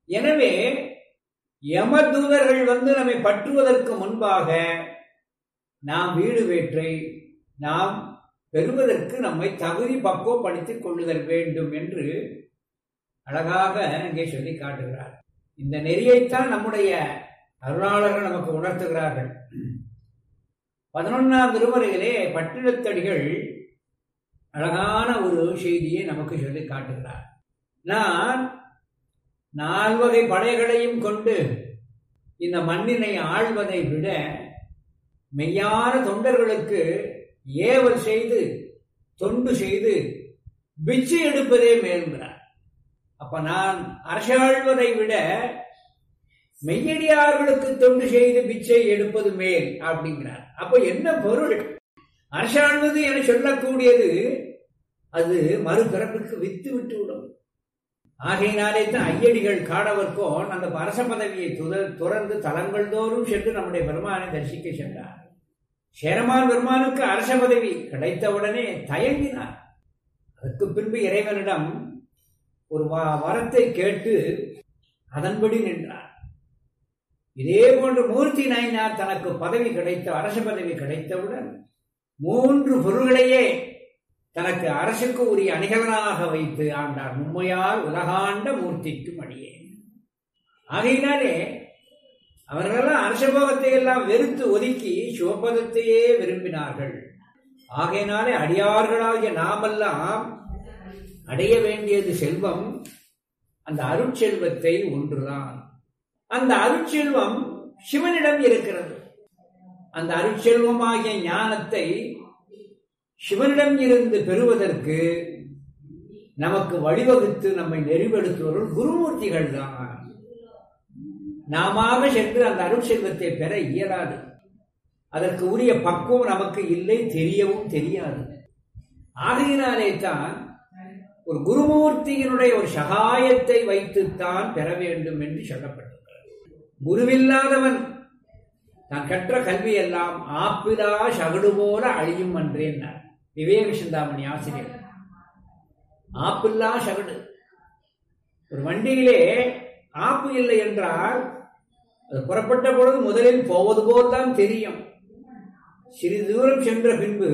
எனவே யமதூதர்கள் வந்து நம்மை பற்றுவதற்கு முன்பாக நாம் வீடு வேற்றை நாம் பெறுவதற்கு நம்மை தகுதி பக்குவப்படுத்திக் கொள்ளுதல் வேண்டும் என்று அழகாக இங்கே சொல்லி காட்டுகிறார் இந்த நெறியைத்தான் நம்முடைய அருளாளர்கள் நமக்கு உணர்த்துகிறார்கள் பதினொன்னாம் திருமுறையிலே பட்டினத்தடிகள் அழகான ஒரு செய்தியை நமக்கு சொல்லி காட்டுகிறார் நான் நால்வகை படைகளையும் கொண்டு இந்த மண்ணினை ஆள்வதை விட மெய்யான தொண்டர்களுக்கு ஏவல் செய்து தொண்டு செய்து பிச்சை எடுப்பதே மேல்கிறார் அப்ப நான் அரசாழ்வதை விட மெய்யடியார்களுக்கு தொண்டு செய்து பிச்சை எடுப்பது மேல் அப்படிங்கிறார் அப்ப என்ன பொருள் அரசாழ்வது என சொல்லக்கூடியது அது மறுபிறப்புக்கு வித்து விட்டு விடும் ஆகையினாலே தான் ஐயடிகள் காடவர்க்கும் அந்த அரச பதவியை துறந்து தலங்கள் தோறும் சென்று நம்முடைய பெருமானை தரிசிக்க சென்றார் சேரமான் பெருமானுக்கு அரச பதவி கிடைத்தவுடனே தயங்கினார் அதற்கு பின்பு இறைவனிடம் ஒரு வரத்தை கேட்டு அதன்படி நின்றார் இதே போன்று மூர்த்தி நாயனார் தனக்கு பதவி கிடைத்த அரச பதவி கிடைத்தவுடன் மூன்று பொருள்களையே தனக்கு அரசுக்கு உரிய அணிகலனாக வைத்து ஆண்டார் மும்மையால் உலகாண்ட மூர்த்திக்கும் அடியே ஆகையினாலே அவர்களெல்லாம் அரசபோகத்தை எல்லாம் வெறுத்து ஒதுக்கி சிவபதத்தையே விரும்பினார்கள் ஆகையினாலே அடியார்களாகிய நாமெல்லாம் அடைய வேண்டியது செல்வம் அந்த அருட்செல்வத்தை ஒன்றுதான் அந்த அருட்செல்வம் சிவனிடம் இருக்கிறது அந்த அருட்செல்வமாகிய ஞானத்தை சிவனிடம் இருந்து பெறுவதற்கு நமக்கு வழிவகுத்து நம்மை நெறிவெடுத்தவர்கள் குருமூர்த்திகள் தான் நாம சென்று அந்த அருட்செல்வத்தை பெற இயலாது அதற்கு உரிய பக்குவம் நமக்கு இல்லை தெரியவும் தெரியாது ஆகையினாலே தான் ஒரு குருமூர்த்தியினுடைய ஒரு சகாயத்தை வைத்துத்தான் பெற வேண்டும் என்று சொல்லப்பட்டிருக்கிறது குருவில்லாதவன் தான் கற்ற கல்வி எல்லாம் ஆப்பிலா சகடு போல அழியும் என்றேன் விவேக சிந்தாமணி ஆசிரியர் ஆப்பில்லா சகடு ஒரு வண்டியிலே ஆப்பு இல்லை என்றால் அது புறப்பட்ட பொழுது முதலில் போவது போல்தான் தெரியும் சிறிது தூரம் சென்ற பின்பு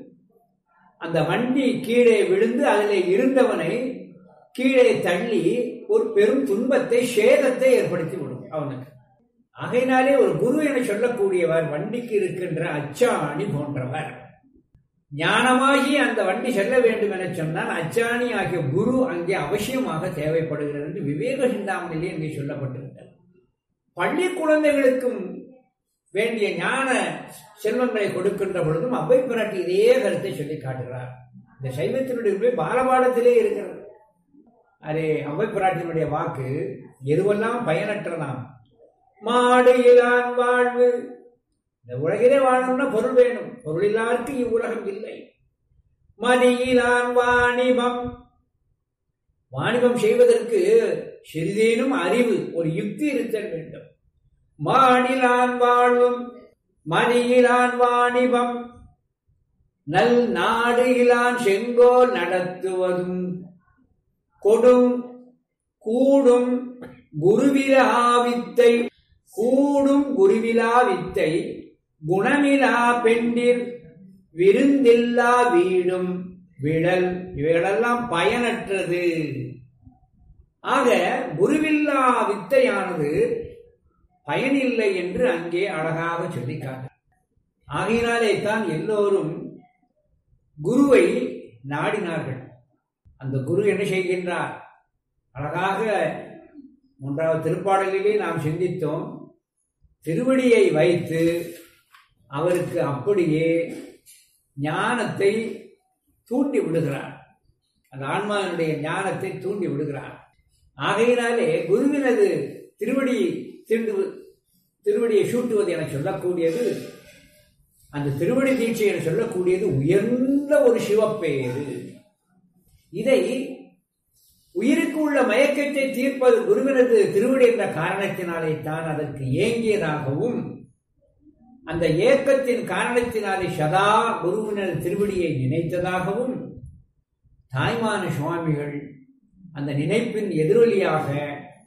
அந்த வண்டி கீழே விழுந்து அதில் இருந்தவனை கீழே தள்ளி ஒரு பெரும் துன்பத்தை சேதத்தை ஏற்படுத்தி விடும் அவனுக்கு ஆகையினாலே ஒரு குரு என சொல்லக்கூடியவர் வண்டிக்கு இருக்கின்ற அச்சாணி போன்றவர் ஞானமாகி அந்த வண்டி செல்ல வேண்டும் என சொன்னால் அச்சாணி ஆகிய குரு அங்கே அவசியமாக தேவைப்படுகிறது என்று விவேக சிந்தாமணிலே இங்கே சொல்லப்பட்டிருக்கிறது பள்ளி குழந்தைகளுக்கும் வேண்டிய ஞான செல்வங்களை கொடுக்கின்ற பொழுதும் அவ்வை பிராட்டி இதே கருத்தை சொல்லி காட்டுகிறார் இந்த சைவத்தினுடைய பாலபாடத்திலே இருக்கிறது அதே அவ்வை பிராட்டியினுடைய வாக்கு எதுவெல்லாம் பயனற்றதாம் மாடு இலான் வாழ்வு இந்த உலகிலே வாழணும்னா பொருள் வேணும் பொருள் இல்லாருக்கு இவ்வுலகம் இல்லை மதியிலான் வாணிபம் வாணிபம் செய்வதற்கு சிறிதேனும் அறிவு ஒரு யுக்தி இருத்தல் வேண்டும் மாநிலான் வாழும் மணியிலான் வாணிபம் நல் நாடு இலான் செங்கோல் நடத்துவதும் கொடும் கூடும் குருவிலாவித்தை கூடும் குருவிலா வித்தை குணமிலா பெண்டிர் விருந்தில்லா வீடும் விழல் இவைகளெல்லாம் பயனற்றது ஆக குருவில்லா வித்தையானது பயனில்லை என்று அங்கே அழகாக சொல்லிக்காட்டு ஆகையினாலே தான் எல்லோரும் குருவை நாடினார்கள் அந்த குரு என்ன செய்கின்றார் அழகாக மூன்றாவது திருப்பாடலிலே நாம் சிந்தித்தோம் திருவடியை வைத்து அவருக்கு அப்படியே ஞானத்தை தூண்டி விடுகிறார் அந்த ஆன்மாவினுடைய ஞானத்தை தூண்டி விடுகிறார் ஆகையினாலே குருவினது திருவடி திண்டு திருவடியை சூட்டுவது என சொல்லக்கூடியது அந்த திருவடி தீட்சை என சொல்லக்கூடியது உயர்ந்த ஒரு சிவப்பேறு இதை உயிருக்கு உள்ள மயக்கத்தை தீர்ப்பது குருவினது திருவடி என்ற காரணத்தினாலே தான் அதற்கு ஏங்கியதாகவும் அந்த ஏக்கத்தின் காரணத்தினாலே சதா குருவினது திருவடியை நினைத்ததாகவும் தாய்மான சுவாமிகள் அந்த நினைப்பின் எதிரொலியாக